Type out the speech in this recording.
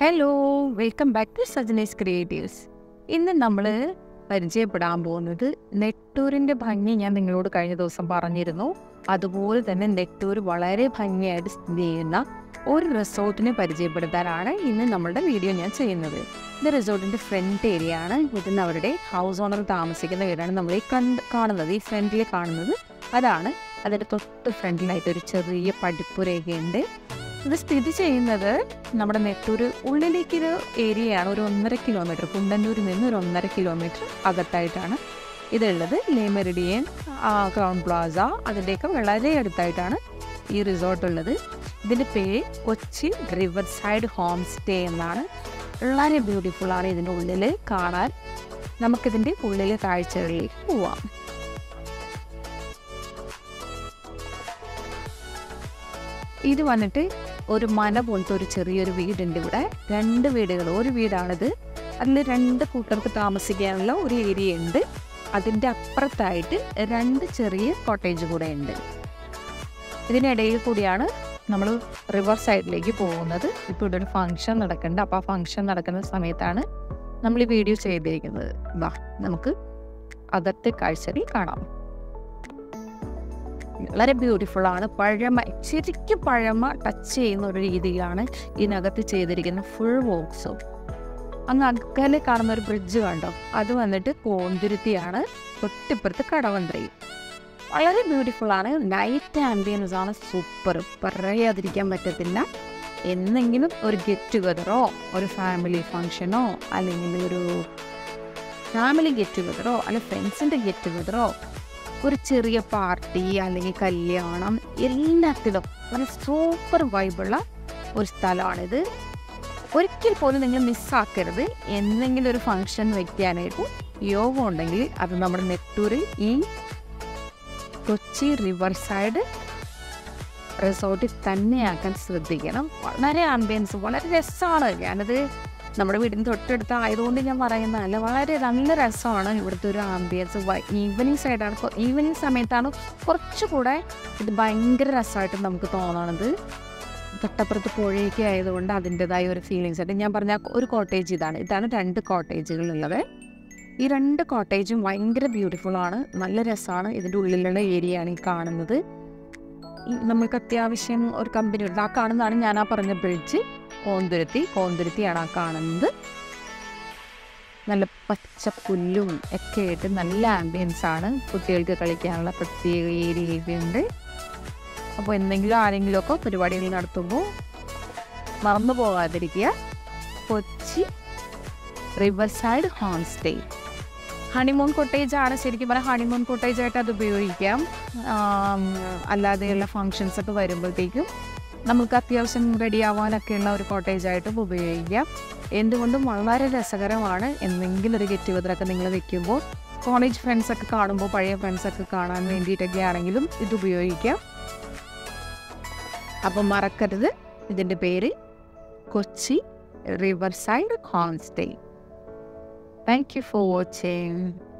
hello welcome back to Sajane's creatives ഇന്ന് നമ്മൾ പരിചയപ്പെടാൻ പോകുന്നത് നെട്ടൂരിൻ്റെ ഭംഗി ഞാൻ നിങ്ങളോട് കഴിഞ്ഞ ദിവസം പറഞ്ഞിരുന്നു അതുപോലെ തന്നെ നെട്ടൂർ വളരെ ഭംഗിയായിട്ട് സ്ഥിതി ചെയ്യുന്ന ഒരു റിസോർട്ടിനെ പരിചയപ്പെടുത്താനാണ് ഇന്ന് നമ്മളുടെ വീഡിയോ ഞാൻ ചെയ്യുന്നത് ഇത് റിസോർട്ടിൻ്റെ ഫ്രണ്ട് ഏരിയ ആണ് ഇതിന് അവരുടെ ഹൗസ് ഓണർ താമസിക്കുന്ന വീടാണ് നമ്മൾ ഈ കണ്ട് കാണുന്നത് ഈ ഫ്രണ്ടിൽ കാണുന്നത് അതാണ് അതിൻ്റെ തൊട്ട് ഫ്രണ്ടിലായിട്ട് ഒരു ചെറിയ പഠിപ്പുരയൊക്കെയുണ്ട് ഇത് സ്ഥിതി ചെയ്യുന്നത് നമ്മുടെ നെട്ടൂർ ഉള്ളിലേക്കൊരു ഏരിയയാണ് ഒരു ഒന്നര കിലോമീറ്റർ കുണ്ടന്നൂരിൽ നിന്ന് ഒരു ഒന്നര കിലോമീറ്റർ അകത്തായിട്ടാണ് ഇതുള്ളത് ലേമെറിഡിയൻ ക്രൗൺ പ്ലാസ അതിൻ്റെയൊക്കെ വളരെ അടുത്തായിട്ടാണ് ഈ റിസോർട്ട് ഉള്ളത് ഇതിൻ്റെ പേര് Kochi riverside homestay എന്നാണ് വളരെ ബ്യൂട്ടിഫുൾ ആണ് ഇതിൻ്റെ ഉള്ളിൽ കാണാൻ നമുക്കിതിൻ്റെ ഉള്ളിലെ കാഴ്ചകളിലേക്ക് പോവാം ഇത് വന്നിട്ട് ഒരു മന പോലത്തെ ഒരു ചെറിയൊരു വീടുണ്ട് ഇവിടെ രണ്ട് വീടുകൾ ഒരു വീടാണിത് അതിൽ രണ്ട് കൂട്ടർക്ക് താമസിക്കാനുള്ള ഒരു ഏരിയ ഉണ്ട് അതിൻ്റെ അപ്പുറത്തായിട്ട് രണ്ട് ചെറിയ കോട്ടേജ് കൂടെ ഉണ്ട് ഇതിനിടയിൽ കൂടിയാണ് നമ്മൾ റിവർ സൈഡിലേക്ക് പോകുന്നത് ഇപ്പോൾ ഇവിടെ ഒരു ഫംഗ്ഷൻ നടക്കുന്നുണ്ട് അപ്പോൾ ആ ഫംഗ്ഷൻ നടക്കുന്ന സമയത്താണ് നമ്മൾ ഈ വീഡിയോ ചെയ്തിരിക്കുന്നത് വാ നമുക്ക് അകത്തെ കാഴ്ചകൾ കാണാം വളരെ ബ്യൂട്ടിഫുൾ ആണ് പഴമ ശരിക്കും പഴമ ടച്ച് ചെയ്യുന്ന ഒരു രീതിയിലാണ് ഇതിനകത്ത് ചെയ്തിരിക്കുന്ന ഫുൾ വർക്ക്സും അങ്ങ് അക്കലെ കാണുന്ന ഒരു ബ്രിഡ്ജ് കണ്ടോ അത് വന്നിട്ട് കോന്തുരുത്തിയാണ് തൊട്ടിപ്പുറത്ത് കടവന്ത്രി വളരെ ബ്യൂട്ടിഫുൾ ആണ് നൈറ്റ് ആംബിയൻസ് ആണ് സൂപ്പർ പറയാതിരിക്കാൻ പറ്റത്തില്ല എന്നെങ്കിലും ഒരു ഗെറ്റ് ടുഗതറോ ഒരു ഫാമിലി ഫങ്ഷനോ അല്ലെങ്കിൽ ഒരു ഫാമിലി ഗെറ്റ് ടുഗതറോ അല്ലെങ്കിൽ ഫ്രണ്ട്സിൻ്റെ ഗെറ്റ് ടുഗതറോ ഒരു ചെറിയ പാർട്ടി അല്ലെങ്കിൽ കല്യാണം എല്ലാത്തിലും വളരെ സൂപ്പർ വൈബുള്ള ഒരു സ്ഥലമാണിത് ഒരിക്കൽ പോലും നിങ്ങൾ മിസ്സാക്കരുത് എന്തെങ്കിലും ഒരു ഫങ്ഷൻ വയ്ക്കാനായിട്ട് യോഗം ഉണ്ടെങ്കിൽ അത് നമ്മുടെ നെട്ടൂരിൽ ഈ കൊച്ചി റിവർ സൈഡ് റിസോർട്ടിൽ തന്നെയാക്കാൻ ശ്രദ്ധിക്കണം വളരെ ആംബിയൻസ് വളരെ രസമാണ് ഞാനത് നമ്മുടെ വീടിന് തൊട്ടടുത്ത് ആയതുകൊണ്ട് ഞാൻ പറയുന്നതല്ല വളരെ നല്ല രസമാണ് ഇവിടുത്തെ ഒരു ആംബിയൻസ് ഈവനിങ് സൈഡാണ് ഈവനിങ് സമയത്താണ് കുറച്ചുകൂടെ ഇത് ഭയങ്കര രസമായിട്ട് നമുക്ക് തോന്നണത് തൊട്ടപ്പുറത്ത് പുഴയൊക്കെ ആയതുകൊണ്ട് അതിൻ്റെതായ ഒരു ഫീലിങ്സ് ആയിട്ട് ഞാൻ പറഞ്ഞ ഒരു കോട്ടേജ് ഇതാണ് ഇതാണ് രണ്ട് കോട്ടേജുകളുള്ളത് ഈ രണ്ട് കോട്ടേജും ഭയങ്കര ബ്യൂട്ടിഫുൾ ആണ് നല്ല രസമാണ് ഇതിൻ്റെ ഉള്ളിലുള്ള ഏരിയ ആണ് ഈ കാണുന്നത് ഈ നമുക്ക് അത്യാവശ്യം ഒരു കമ്പനി ഉണ്ട് ആ കാണുന്നതാണ് ഞാൻ ആ പറഞ്ഞ ബ്രിഡ്ജ് കോന്തുരുത്തി കോന്തുരുത്തിയാണ് ആ കാണുന്നത് നല്ല പച്ച പുല്ലും ഒക്കെ ആയിട്ട് നല്ല ആംബിയൻസ് ആണ് കുട്ടികൾക്ക് കളിക്കാനുള്ള പ്രത്യേക ഏരിയ ഉണ്ട് അപ്പോൾ എന്തെങ്കിലും ആരെങ്കിലുമൊക്കെ പരിപാടികൾ നടത്തുമ്പോൾ മറന്നു പോകാതിരിക്കുക Kochi riverside homestay honeymoon cottage ആണ് ശരിക്കും പറഞ്ഞാൽ ഹണിമൂൺ കൊട്ടേജ് ആയിട്ട് അത് ഉപയോഗിക്കാം അല്ലാതെയുള്ള ഫങ്ഷൻസ് ഒക്കെ വരുമ്പോഴത്തേക്കും നമുക്ക് അത്യാവശ്യം റെഡി ആവാനൊക്കെയുള്ള ഒരു കോട്ടേജ് ആയിട്ടും ഉപയോഗിക്കാം എന്തുകൊണ്ടും വളരെ രസകരമാണ് എന്തെങ്കിലും ഒരു ഗെറ്റ് ടുഗതറൊക്കെ നിങ്ങൾ വെക്കുമ്പോൾ കോളേജ് ഫ്രണ്ട്സൊക്കെ കാണുമ്പോൾ പഴയ ഫ്രണ്ട്സൊക്കെ കാണാൻ വേണ്ടിയിട്ടൊക്കെ ആണെങ്കിലും ഇത് ഉപയോഗിക്കാം അപ്പം മറക്കരുത് ഇതിൻ്റെ പേര് Kochi riverside homestay thank you for watching